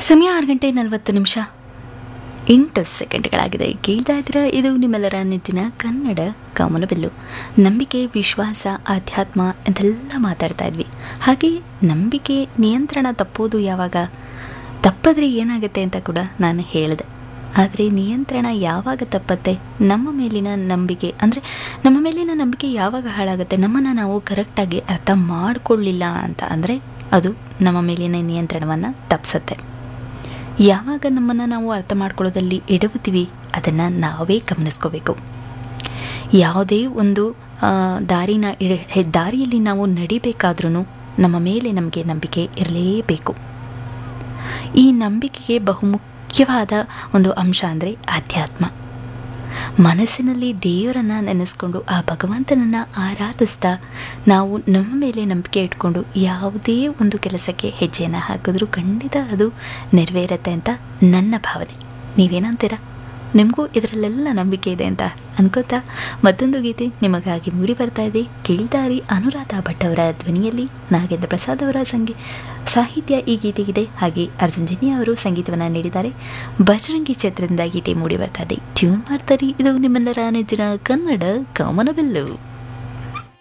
ಸಮಯ ಆರು ಗಂಟೆ ನಲವತ್ತು ನಿಮಿಷ ಎಂಟು ಸೆಕೆಂಡ್ಗಳಾಗಿದೆ ಕೇಳ್ತಾ ಇದ್ರೆ ಇದು ನಿಮ್ಮೆಲ್ಲರ ನೆಚ್ಚಿನ ಕನ್ನಡ ಕಾಮನಬಿಲ್ಲು ನಂಬಿಕೆ ವಿಶ್ವಾಸ ಆಧ್ಯಾತ್ಮ ಅಂತೆಲ್ಲ ಮಾತಾಡ್ತಾ ಇದ್ವಿ ಹಾಗೆ ನಂಬಿಕೆ ನಿಯಂತ್ರಣ ತಪ್ಪೋದು ಯಾವಾಗ ತಪ್ಪಿದ್ರೆ ಏನಾಗುತ್ತೆ ಅಂತ ಕೂಡ ನಾನು ಹೇಳಿದೆ ಆದರೆ ನಿಯಂತ್ರಣ ಯಾವಾಗ ತಪ್ಪತ್ತೆ ನಮ್ಮ ಮೇಲಿನ ನಂಬಿಕೆ ಅಂದರೆ ನಮ್ಮ ಮೇಲಿನ ನಂಬಿಕೆ ಯಾವಾಗ ಹಾಳಾಗುತ್ತೆ ನಮ್ಮನ್ನು ನಾವು ಕರೆಕ್ಟಾಗಿ ಅರ್ಥ ಮಾಡಿಕೊಳ್ಳಿಲ್ಲ ಅಂತ ಅಂದರೆ ಅದು ನಮ್ಮ ಮೇಲಿನ ನಿಯಂತ್ರಣವನ್ನು ತಪ್ಪಿಸುತ್ತೆ ಯಾವಾಗ ನಮ್ಮನ್ನು ನಾವು ಅರ್ಥ ಮಾಡ್ಕೊಳ್ಳೋದಲ್ಲಿ ಎಡವುತ್ತೀವಿ ಅದನ್ನು ನಾವೇ ಗಮನಿಸ್ಕೋಬೇಕು ಯಾವುದೇ ಒಂದು ಆ, ದಾರಿನ ಇಡ ಹೆ- ದಾರಿಯಲ್ಲಿ ನಾವು ನಡಿಬೇಕಾದ್ರೂ ನಮ್ಮ ಮೇಲೆ ನಮಗೆ ನಂಬಿಕೆ ಇರಲೇಬೇಕು ಈ ನಂಬಿಕೆಗೆ ಬಹುಮುಖ್ಯವಾದ ಒಂದು ಅಂಶ ಅಂದರೆ ಆಧ್ಯಾತ್ಮ ಮನಸ್ಸಿನಲ್ಲಿ ದೇವರನ್ನು ನೆನೆಸ್ಕೊಂಡು ಆ ಭಗವಂತನನ್ನು ಆರಾಧಿಸ್ತಾ ನಾವು ನಮ್ಮ ಮೇಲೆ ನಂಬಿಕೆ ಇಟ್ಕೊಂಡು ಯಾವುದೇ ಒಂದು ಕೆಲಸಕ್ಕೆ ಹೆಜ್ಜೆಯನ್ನು ಹಾಕಿದ್ರೂ ಖಂಡಿತ ಅದು ನೆರವೇರುತ್ತೆ ಅಂತ ನನ್ನ ಭಾವನೆ ನೀವೇನಂತೀರಾ ನಿಮಗೂ ಇದರಲ್ಲೆಲ್ಲ ನಂಬಿಕೆ ಇದೆ ಅಂತ ಅನ್ಕೋತಾ ಮತ್ತೊಂದು ಗೀತೆ ನಿಮಗಾಗಿ ಮೂಡಿ ಬರ್ತಾ ಇದೆ ಕೇಳ್ದಾರಿ ಅನುರಾಧ ಭಟ್ ಅವರ ಧ್ವನಿಯಲ್ಲಿ ನಾಗೇಂದ್ರ ಪ್ರಸಾದ್ ಅವರ ಸಂಗೀ ಸಾಹಿತ್ಯ ಈ ಗೀತೆಗಿದೆ ಹಾಗೆ ಅರ್ಜುನ್ ಜನಿ ಅವರು ಸಂಗೀತವನ್ನು ನೀಡಿದ್ದಾರೆ ಬಜರಂಗಿ ಚಿತ್ರದಿಂದ ಗೀತೆ ಮೂಡಿ ಬರ್ತಾ ಇದೆ ಟ್ಯೂನ್ ಮಾಡ್ತಾರೆ ಇದು ನಿಮ್ಮೆಲ್ಲರ ನೆಚ್ಚಿನ ಕನ್ನಡ ಕಾಮನವೆಲ್ಲು